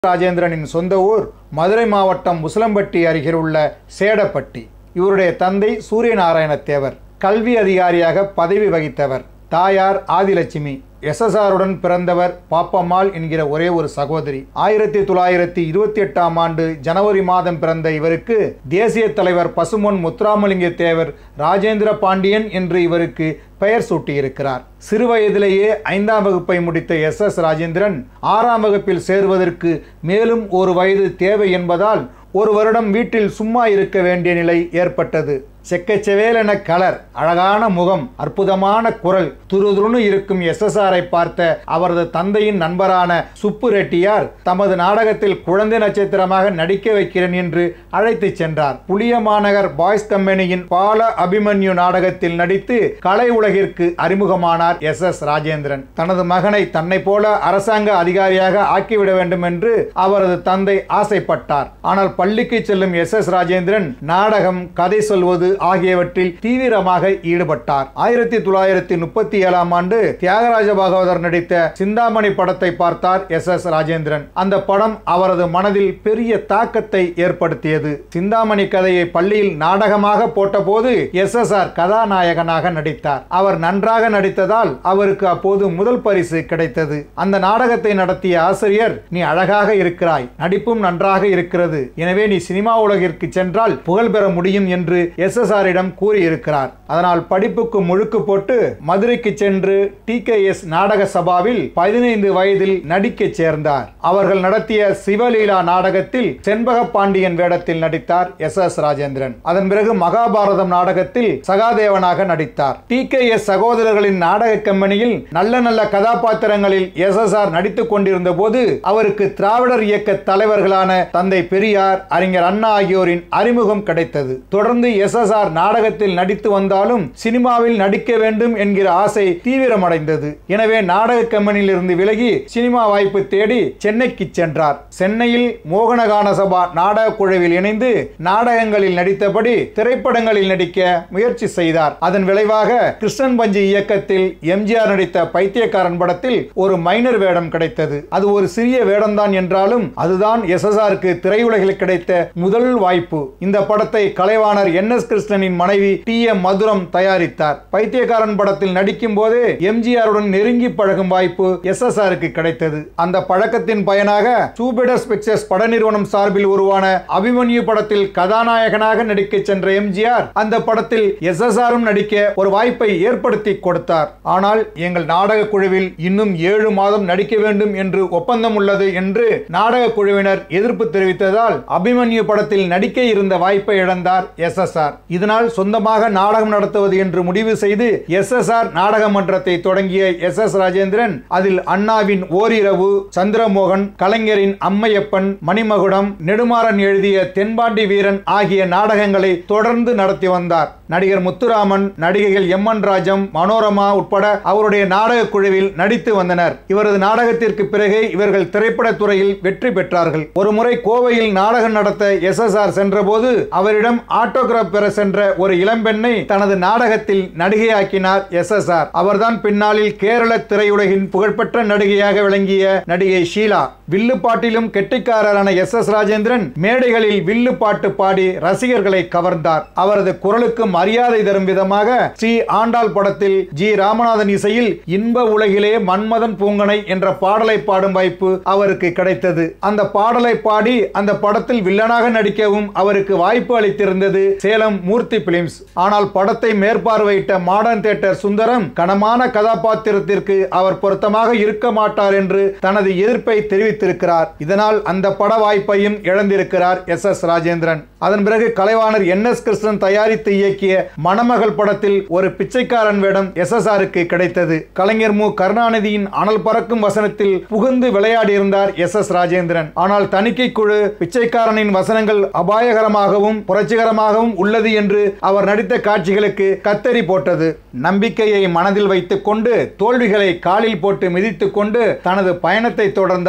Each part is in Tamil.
ராஜேந்திரனின் சொந்த ஊர் மதுரை மாவட்டம் முசலம்பட்டி அருகில் உள்ள சேடப்பட்டி இவருடைய தந்தை சூரியநாராயண தேவர் கல்வி அதிகாரியாக பதவி வகித்தவர் தாயார் ஆதிலட்சுமி எஸ்எஸ்ஆருடன் பிறந்தவர் பாப்பம்மாள் என்கிற ஒரே ஒரு சகோதரி ஆயிரத்தி தொள்ளாயிரத்தி இருபத்தி எட்டாம் ஆண்டு ஜனவரி மாதம் பிறந்த இவருக்கு தேசிய தலைவர் பசுமொன் முத்துராமலிங்க தேவர் ராஜேந்திர பாண்டியன் என்று இவருக்கு பெயர் சூட்டியிருக்கிறார் சிறு வயதிலேயே ஐந்தாம் வகுப்பை முடித்த எஸ் எஸ் ராஜேந்திரன் ஆறாம் வகுப்பில் சேருவதற்கு மேலும் ஒரு வயது தேவை என்பதால் ஒரு வருடம் வீட்டில் சும்மா இருக்க வேண்டிய நிலை ஏற்பட்டது செக்கச்செவேலென கலர் அழகான முகம் அற்புதமான குரல் துருதுருன்னு இருக்கும் எஸ்எஸ்ஆரை பார்த்த அவரது தந்தையின் நண்பரான சுப்பு ரெட்டியார் தமது நாடகத்தில் குழந்தை நட்சத்திரமாக நடிக்க வைக்கிறேன் என்று அழைத்து சென்றார் புளியமாநகர் பாய்ஸ் கம்பெனியின் பால அபிமன்யு நாடகத்தில் நடித்து கலை உலகிற்கு அறிமுகமானார் எஸ் எஸ் ராஜேந்திரன் தனது மகனை தன்னை போல அரசாங்க அதிகாரியாக ஆக்கிவிட வேண்டும் என்று அவரது தந்தை ஆசைப்பட்டார் ஆனால் பள்ளிக்கு செல்லும் எஸ் எஸ் ராஜேந்திரன் நாடகம் கதை சொல்வது ஆகியவற்றில் தீவிரமாக ஈடுபட்டார் ஆயிரத்தி தொள்ளாயிரத்தி முப்பத்தி ஏழாம் ஆண்டு தியாகராஜ பாகவதர் நடித்த சிந்தாமணி படத்தை பார்த்தார் எஸ் எஸ் ராஜேந்திரன் அந்த படம் அவரது மனதில் பெரிய தாக்கத்தை ஏற்படுத்தியது சிந்தாமணி கதையை பள்ளியில் நாடகமாக போட்டபோது எஸ் எஸ் ஆர் கதாநாயகனாக நடித்தார் அவர் நன்றாக நடித்ததால் அவருக்கு அப்போது முதல் பரிசு கிடைத்தது அந்த நாடகத்தை நடத்திய ஆசிரியர் நீ அழகாக இருக்கிறாய் நடிப்பும் நன்றாக இருக்கிறது எனவே நீ சினிமா உலகிற்கு சென்றால் புகழ் பெற முடியும் என்று எஸ் எஸ் ஆரிடம் கூறியிருக்கிறார் அதனால் படிப்புக்கு முழுக்கு போட்டு மதுரைக்கு சென்று டி கே எஸ் நாடக சபாவில் பதினைந்து வயதில் நடிக்க சேர்ந்தார் அவர்கள் நடத்திய சிவலீலா நாடகத்தில் செண்பக பாண்டியன் வேடத்தில் நடித்தார் எஸ் எஸ் ராஜேந்திரன் அதன் பிறகு மகாபாரதம் நாடகத்தில் சகாதேவனாக நடித்தார் டி கே எஸ் சகோதரர்களின் நாடக கம்பெனியில் நல்ல நல்ல கதாபாத்திரங்களில் எஸ் எஸ் ஆர் நடித்துக் கொண்டிருந்த போது அவருக்கு திராவிடர் இயக்க தலைவர்களான தந்தை பெரியார் அறிஞர் அண்ணா ஆகியோரின் அறிமுகம் கிடைத்தது தொடர்ந்து எஸ் எஸ் ஆர் நாடகத்தில் நடித்து வந்தாலும் சினிமாவில் நடிக்க வேண்டும் என்கிற ஆசை தீவிரமடைந்தது எனவே நாடக கம்பெனியில் இருந்து விலகி சினிமா வாய்ப்பு தேடி சென்னைக்கு சென்றார் சென்னையில் மோகனகான சபா நாடக குழுவில் இணைந்து நாடகங்களில் நடித்தபடி திரைப்படங்களில் நடிக்க முயற்சி செய்தார் அதன் விளைவாக கிருஷ்ணன் பஞ்சி இயக்கத்தில் எம்ஜிஆர் நடித்த பைத்தியக்காரன் படத்தில் ஒரு மைனர் வேடம் கிடைத்தது அது ஒரு சிறிய வேடம்தான் என்றாலும் அதுதான் எஸ்எஸ்ஆருக்கு திரையுலகில் கிடைத்த முதல் வாய்ப்பு இந்த படத்தை கலைவாணர் என் எஸ் கிருஷ்ணனின் மனைவி டி எம் மதுரம் தயாரித்தார் பைத்தியக்காரன் படத்தில் நடிக்கும் போது எம்ஜிஆருடன் நெருங்கி பழகும் வாய்ப்பு எஸ்எஸ்ஆருக்கு கிடைத்தது அந்த பழக்கத்தின் பயனாக சூபிடஸ் பிக்சர்ஸ் பட நிறுவனம் சார்பில் உருவான அபிமன்யு படத்தில் கதாநாயகனாக நடிக்க சென்ற எம்ஜிஆர் அந்த படத்தில் எஸ்எஸ்ஆரும் நடிக்க ஒரு வாய்ப்பை ஏற்படுத்தி கொடுத்தார் ஆனால் எங்கள் நாடக குழுவில் இன்னும் ஏழு மாதம் நடிக்க வேண்டும் என்று ஒப்பந்தம் உள்ளது என்று நாடக குழுவினர் எதிர்ப்பு தெரிவித்ததால் அபிமன்யு படத்தில் நடிக்க இருந்த வாய்ப்பை இழந்தார் எஸ் எஸ் ஆர் இதனால் சொந்தமாக நாடகம் நடத்துவது என்று முடிவு செய்து எஸ் எஸ் ஆர் நாடக மன்றத்தை தொடங்கிய எஸ் எஸ் ராஜேந்திரன் அதில் அண்ணாவின் ஓரிரவு சந்திரமோகன் கலைஞரின் அம்மையப்பன் மணிமகுடம் நெடுமாறன் எழுதிய தென்பாண்டி வீரன் ஆகிய நாடகங்களை தொடர்ந்து நடத்தி வந்தார் நடிகர் முத்துராமன் நடிகைகள் எம் என் ராஜம் மனோரமா உட்பட அவருடைய நாடக குழுவில் நடித்து வந்தனர் இவரது நாடகத்திற்கு பிறகு இவர்கள் திரைப்படத் துறையில் வெற்றி பெற்றார்கள் ஒரு முறை கோவையில் நாடகம் நடத்த எஸ் எஸ் ஆர் சென்றபோது அவரிடம் ஆட்டோகிராப் பெற சென்ற ஒரு இளம்பெண்ணை தனது நாடகத்தில் நடிகையாக்கினார் எஸ் எஸ் ஆர் அவர்தான் பின்னாளில் கேரள திரையுலகின் புகழ்பெற்ற நடிகையாக விளங்கிய நடிகை ஷீலா வில்லு பாட்டிலும் கெட்டிக்காரரான எஸ் எஸ் ராஜேந்திரன் மேடைகளில் வில்லு பாட்டு பாடி ரசிகர்களை கவர்ந்தார் அவரது குரலுக்கு மரியாதை தரும் விதமாக ஸ்ரீ ஆண்டாள் படத்தில் ஜி ராமநாதன் இசையில் இன்ப உலகிலே மன்மதன் பூங்கனை என்ற பாடலை பாடும் வாய்ப்பு அவருக்கு கிடைத்தது அந்த பாடலை பாடி அந்த படத்தில் வில்லனாக நடிக்கவும் அவருக்கு வாய்ப்பு அளித்திருந்தது சேலம் மூர்த்தி பிலிம்ஸ் ஆனால் படத்தை மேற்பார்வையிட்ட மாடர்ன் தியேட்டர் சுந்தரம் கனமான கதாபாத்திரத்திற்கு அவர் பொருத்தமாக இருக்க மாட்டார் என்று தனது எதிர்ப்பை தெரிவித்திருக்கிறார் இதனால் அந்த பட வாய்ப்பையும் இழந்திருக்கிறார் எஸ் எஸ் ராஜேந்திரன் அதன் பிறகு கலைவாணர் என் எஸ் கிருஷ்ணன் தயாரித்து இயக்கிய மணமகள் படத்தில் ஒரு பிச்சைக்காரன் வேடம் எஸ் எஸ் ஆருக்கு கிடைத்தது கலைஞர் மு கருணாநிதியின் அனல் பறக்கும் வசனத்தில் புகுந்து விளையாடியிருந்தார் எஸ் எஸ் ராஜேந்திரன் ஆனால் தணிக்கை குழு பிச்சைக்காரனின் வசனங்கள் அபாயகரமாகவும் புரட்சிகரமாகவும் உள்ளது என்று அவர் நடித்த காட்சிகளுக்கு கத்தரி போட்டது நம்பிக்கையை மனதில் வைத்துக் கொண்டு தோல்விகளை காலில் போட்டு மிதித்துக் கொண்டு தனது பயணத்தை தொடர்ந்தார் எஸ்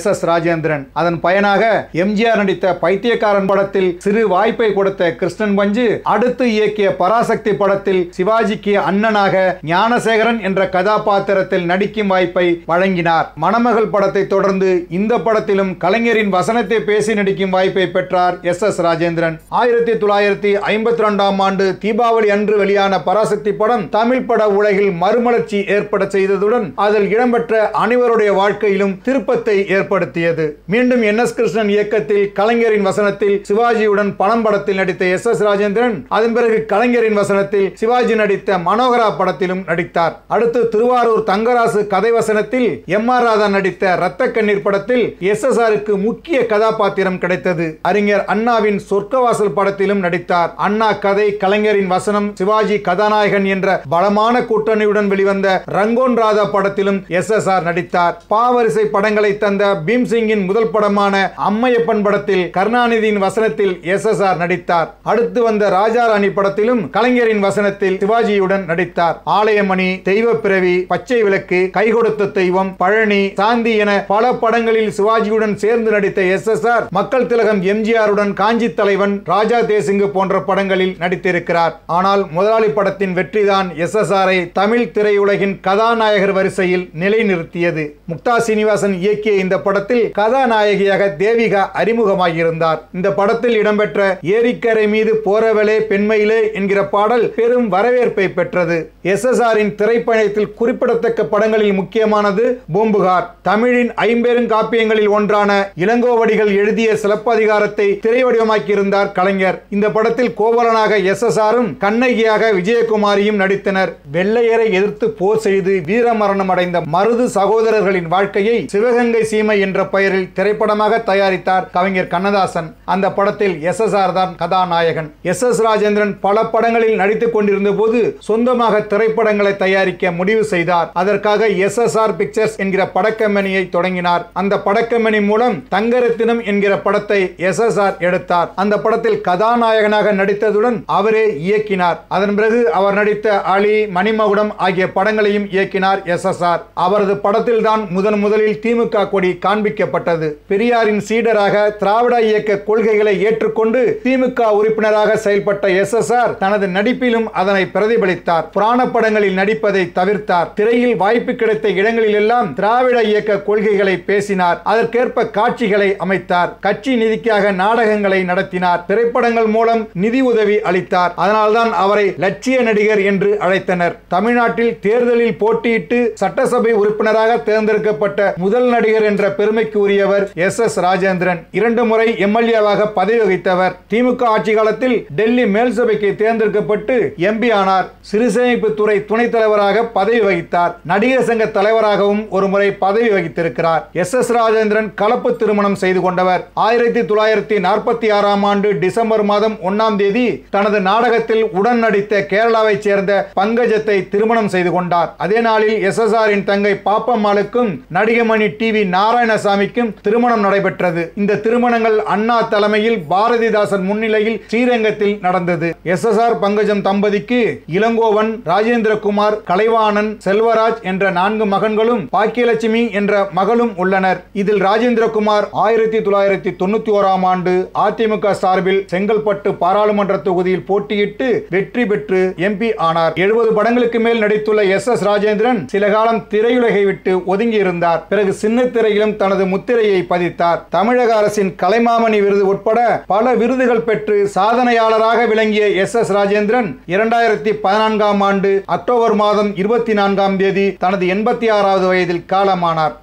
எஸ் எஸ் ராஜேந்திரன் அதன் பயனாக எம்ஜிஆர் நடித்த பைத்தியக்காரன் படத்தில் சிறு வாய்ப்பை கொடுத்த கிருஷ்ணன் பஞ்சு அடுத்து இயக்கிய பராசக்தி படத்தில் சிவாஜிக்கு அண்ணனாக ஞானசேகரன் என்ற கதாபாத்திரத்தில் நடிக்கும் வாய்ப்பை வழங்கினார் மணமகள் படத்தை தொடர்ந்து இந்த படத்திலும் கலைஞரின் வசனத்தை பேசி நடிக்கும் வாய்ப்பை பெற்றார் எஸ் எஸ் ராஜேந்திரன் ஆயிரத்தி தொள்ளாயிரத்தி ஐம்பத்தி ரெண்டாம் ஆண்டு தீபாவளி அன்று வெளியான பராசக்தி படம் தமிழ் பட உலகில் மறுமலர்ச்சி ஏற்பட செய்ததுடன் அதில் இடம்பெற்ற அனைவருடைய வாழ்க்கையிலும் திருப்பத்தை ஏற்படுத்தியது மீண்டும் என் எஸ் கிருஷ்ணன் இயக்கத்தில் கலைஞரின் வசனத்தில் சிவாஜியுடன் பணம் படத்தில் நடித்த எஸ் எஸ் ராஜேந்திரன் அதன் பிறகு கலைஞரின் வசனத்தில் சிவாஜி நடித்த மனோகரா படத்திலும் நடித்தார் அடுத்து திருவாரூர் தங்கராசு கதை வசனத்தில் எம் ஆர் ராதா நடித்த ரத்த கண்ணீர் படத்தில் எஸ் எஸ் ஆருக்கு முக்கிய கதாபாத்திரம் கிடைத்தது அறிஞர் அண்ணாவின் சொர்க்கவாசல் படத்திலும் நடித்தார் அண்ணா கதை கலைஞரின் வசனம் சிவாஜி கதாநாயகன் என்ற பலமான கூட்டணியுடன் வெளிவந்த ரங்கோன் ராதா படத்திலும் எஸ் எஸ் ஆர் நடித்தார் பாவரிசை படங்களை தந்த பீம்சிங்கின் முதல் படமான அம்மையப்பன் படத்தில் கருணாநிதியின் வசனத்தில் எஸ் எஸ் ஆர் நடித்தார் அடுத்து வந்த ராஜா ராணி படத்திலும் கலைஞரின் வசனத்தில் சிவாஜியுடன் நடித்தார் ஆலயமணி தெய்வ பிறவி பச்சை விளக்கு கை கொடுத்த தெய்வம் பழனி சாந்தி என பல படங்களில் சிவாஜியுடன் சேர்ந்து நடித்த எஸ் எஸ் ஆர் மக்கள் திலகம் எம்ஜிஆருடன் காஞ்சி தலைவன் ராஜா தேசிங்கு போன்ற படங்களில் நடித்திருக்கிறார் ஆனால் முதலாளி படத்தின் வெற்றிதான் எஸ் எஸ் ஆரை தமிழ் திரையுலகின் கதாநாயகர் வரிசையில் நிலைநிறுத்தியது முக்தா சீனிவாசன் இயக்கிய இந்த படத்தில் கதாநாயகியாக தேவிகா அறிமுகமாகியிருந்தார் இந்த படத்தில் இடம்பெற்ற ஏரிக்கரை மீது போறவளே பெண்மையிலே என்கிற பாடல் பெரும் வரவேற்பை பெற்றது எஸ் எஸ் ஆரின் திரைப்பயணத்தில் குறிப்பிடத்தக்க படங்களில் முக்கியமானது பூம்புகார் தமிழின் ஐம்பெரும் காப்பியங்களில் ஒன்றான இளங்கோவடிகள் எழுதிய சிலப்பதிகாரத்தை திரை வடிவமாக்கியிருந்தார் கலைஞர் இந்த படத்தில் கோவலனாக எஸ் எஸ் ஆரும் கண்ணகியாக விஜயகுமாரியும் நடித்தனர் வெள்ளையரை எதிர்த்து போர் செய்து வீரமரணம் அடைந்த மருது சகோதரர்களின் வாழ்க்கையை சிவகங்கை சீமை என்ற பெயரில் திரைப்படமாக தயாரித்தார் கவிஞர் கண்ணதாசன் அந்த படத்தில் எஸ் எஸ் ஆர் தான் கதாநாயகன் எஸ் எஸ் ராஜேந்திரன் பல படங்களில் நடித்துக் கொண்டிருந்த போது சொந்தமாக திரைப்படங்களை தயாரிக்க முடிவு செய்தார் அதற்காக எஸ் எஸ் ஆர் பிக்சர்ஸ் என்கிற படக்கம்பெனியை தொடங்கினார் அந்த படக்கம்பெனி மூலம் தங்கரத்தினம் என்கிற படத்தை எஸ் எஸ் ஆர் எடுத்தார் அந்த படத்தில் கதாநாயகனாக நடித்ததுடன் அவரே இயக்கினார் அதன் பிறகு அவர் நடித்த அலி மணிமகுடம் ஆகிய படங்களையும் இயக்கினார் எஸ் எஸ் ஆர் அவரது படத்தில் தான் முதன் முதலில் திமுக கொடி காண்பிக்கப்பட்டது பெரியாரின் சீடராக திராவிட இயக்க கொள்கைகளை ஏற்றுக்கொண்டு திமுக உறுப்பினராக செயல்பட்ட எஸ் எஸ் ஆர் தனது நடிப்பிலும் அதனை பிரதிபலித்தார் புராண படங்களில் நடிப்பதை தவிர்த்தார் திரையில் வாய்ப்பு கிடைத்த இடங்களில் எல்லாம் திராவிட இயக்க கொள்கைகளை பேசினார் அதற்கேற்ப காட்சிகளை அமைத்தார் கட்சி நிதிக்காக நாடகங்களை நடத்தினார் திரைப்படங்கள் மூலம் நிதி உதவி அளித்தார் அதனால்தான் அவரை லட்சிய நடிகர் என்று அழைத்தனர் தமிழ்நாட்டில் தேர்தலில் போட்டியிட்டு சட்டசபை உறுப்பினராக தேர்ந்தெடுக்கப்பட்ட முதல் நடிகர் என்ற பெருமைக்கு உரியவர் எஸ் எஸ் ராஜேந்திரன் இரண்டு முறை எம்எல்ஏவாக பதவி வகித்தவர் திமுக ஆட்சி காலத்தில் டெல்லி மேல் சபைக்கு தேர்ந்தெடுக்கப்பட்டு எம்பி ஆனார் சிறுசேமிப்பு துறை துணைத் தலைவராக பதவி வகித்தார் நடிகர் சங்க தலைவராகவும் ஒரு முறை பதவி வகித்திருக்கிறார் எஸ் எஸ் ராஜேந்திரன் கலப்பு திருமணம் செய்து கொண்டவர் ஆயிரத்தி தொள்ளாயிரத்தி நாற்பத்தி ஆறாம் ஆண்டு டிசம்பர் மாதம் ஒன்னாம் தேதி தனது நாடகத்தில் உடன் நடித்த கேரளாவைச் சேர்ந்த பங்கஜத்தை திருமணம் செய்து கொண்டார் அதே நாளில் எஸ் எஸ் ஆரின் தங்கை பாப்பம்மாளுக்கும் நடிகமணி டிவி நாராயணசாமிக்கும் திருமணம் நடைபெற்றது இந்த திருமணங்கள் அண்ணா தலைமையில் பாரதிதாசன் முன்னிலையில் ஸ்ரீரங்கத்தில் நடந்தது எஸ் எஸ் ஆர் பங்கஜம் தம்பதிக்கு இளங்கோவன் ராஜேந்திரகுமார் கலைவாணன் செல்வராஜ் என்ற நான்கு மகன்களும் பாக்கியலட்சுமி என்ற மகளும் உள்ளனர் இதில் ராஜேந்திரகுமார் ஆயிரத்தி தொள்ளாயிரத்தி தொண்ணூத்தி ஓராம் ஆண்டு அதிமுக சார்பில் செங்கல்பட்டு பாராளுமன்ற தொகுதியில் போட்டியிட்டு வெற்றி பெற்று எம்பி ஆனார் எழுபது படங்களுக்கு மேல் நடித்துள்ள எஸ் எஸ் ராஜேந்திரன் சில காலம் திரையுலகை விட்டு ஒதுங்கி இருந்தார் பிறகு சின்ன திரையிலும் தனது முத்திரையை பதித்தார் தமிழக அரசின் கலைமாமணி விருது உட்பட பல விருதுகள் பெற்று சாதனையாளராக விளங்கிய எஸ் எஸ் ராஜேந்திரன் இரண்டாயிரத்தி பதினான்காம் ஆண்டு அக்டோபர் மாதம் இருபத்தி நான்காம் தேதி தனது எண்பத்தி ஆறாவது வயதில் காலமானார்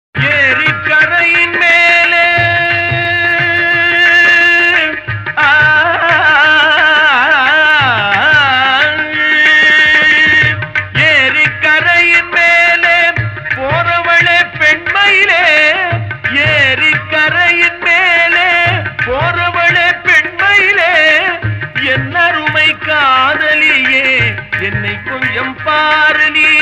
ஏரிக்கரையின் மேலே ஆ, ஏரிக்கரையின் மேலே போறவளே பெண்மையிலே ஏரிக்கரையின் மேலே போறவளே பெண்மையிலே என் அருமை காதலியே என்னை கொஞ்சம் பாரு நீ